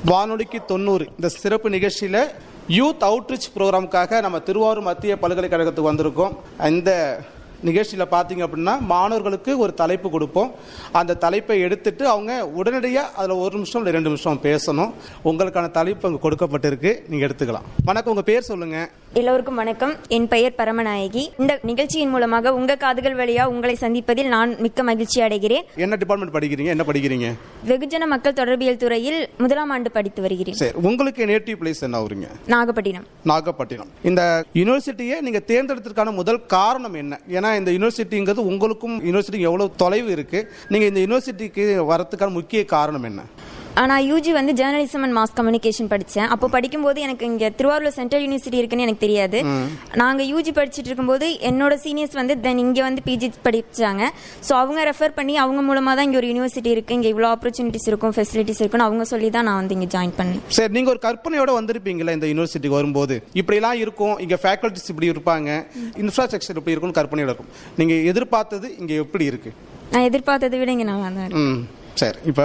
வானொலிக்கு தொண்ணூறு இந்த சிறப்பு நிகழ்ச்சியில் யூத் அவுட்ரீச் ப்ரோக்ராமுக்காக நம்ம திருவாரூர் மத்திய பல்கலைக்கழகத்துக்கு வந்திருக்கோம் இந்த நிகழ்ச்சியில் பார்த்தீங்க அப்படின்னா மாணவர்களுக்கு ஒரு தலைப்பு கொடுப்போம் அந்த தலைப்பை எடுத்துட்டு அவங்க உடனடியாக அதில் ஒரு நிமிஷம் இல்லை ரெண்டு நிமிஷம் பேசணும் உங்களுக்கான தலைப்பு அங்கே கொடுக்கப்பட்டிருக்கு நீங்கள் எடுத்துக்கலாம் வணக்கம் உங்கள் பேர் சொல்லுங்கள் எல்லோருக்கும் வணக்கம் என் பெயர் பரமநாயகி இந்த நிகழ்ச்சியின் மூலமாக உங்க காதுகள் வழியா உங்களை சந்திப்பதில் நான் மிக்க மகிழ்ச்சி அடைகிறேன் என்ன டிபார்ட்மெண்ட் படிக்கிறீங்க என்ன படிக்கிறீங்க வெகுஜன மக்கள் தொடர்பியல் துறையில் முதலாம் ஆண்டு படித்து வருகிறேன் சரி உங்களுக்கு நேட்டிவ் பிளேஸ் என்ன வருங்க நாகப்பட்டினம் நாகப்பட்டினம் இந்த யூனிவர்சிட்டியை நீங்க தேர்ந்தெடுத்ததுக்கான முதல் காரணம் என்ன ஏன்னா இந்த யூனிவர்சிட்டிங்கிறது உங்களுக்கும் யூனிவர்சிட்டி எவ்வளவு தொலைவு இருக்கு நீங்க இந்த யூனிவர்சிட்டிக்கு வரதுக்கான முக்கிய காரணம் என்ன நான் யூஜி வந்து ஜேர்னலிசம் அண்ட் மாஸ் கம்யூனிகேஷன் படித்தேன் அப்போ படிக்கும்போது எனக்கு இங்கே திருவாரூர் சென்ட்ரல் யூனிவர்சிட்டி இருக்குன்னு எனக்கு தெரியாது நாங்கள் யூஜி படிச்சுட்டு இருக்கும்போது என்னோட சீனியர்ஸ் வந்து தென் இங்கே வந்து பிஜி படிச்சாங்க ஸோ அவங்க ரெஃபர் பண்ணி அவங்க மூலமாக தான் இங்கே ஒரு யூனிவர்சிட்டி இருக்குது இங்கே இவ்வளோ ஆப்பர்ச்சுனிட்டிஸ் இருக்கும் ஃபெசிலிட்டிஸ் இருக்குன்னு அவங்க சொல்லி தான் நான் வந்து இங்கே ஜாயின் பண்ணேன் சரி நீங்க ஒரு கற்பனையோட வந்திருப்பீங்களா இந்த யூனிவர்சிட்டிக்கு வரும்போது இப்படிலாம் இருக்கும் இங்க ஃபேக்கல்டிஸ் இப்படி இருப்பாங்க இன்ஃப்ராஸ்ட்ரக்சர் இப்படி இருக்கும்னு கற்பனையோட இருக்கும் நீங்க எதிர்பார்த்தது இங்க எப்படி இருக்கு நான் எதிர்பார்த்ததை விட இங்கே நல்லா தான் இருக்கு ம் சரி இப்போ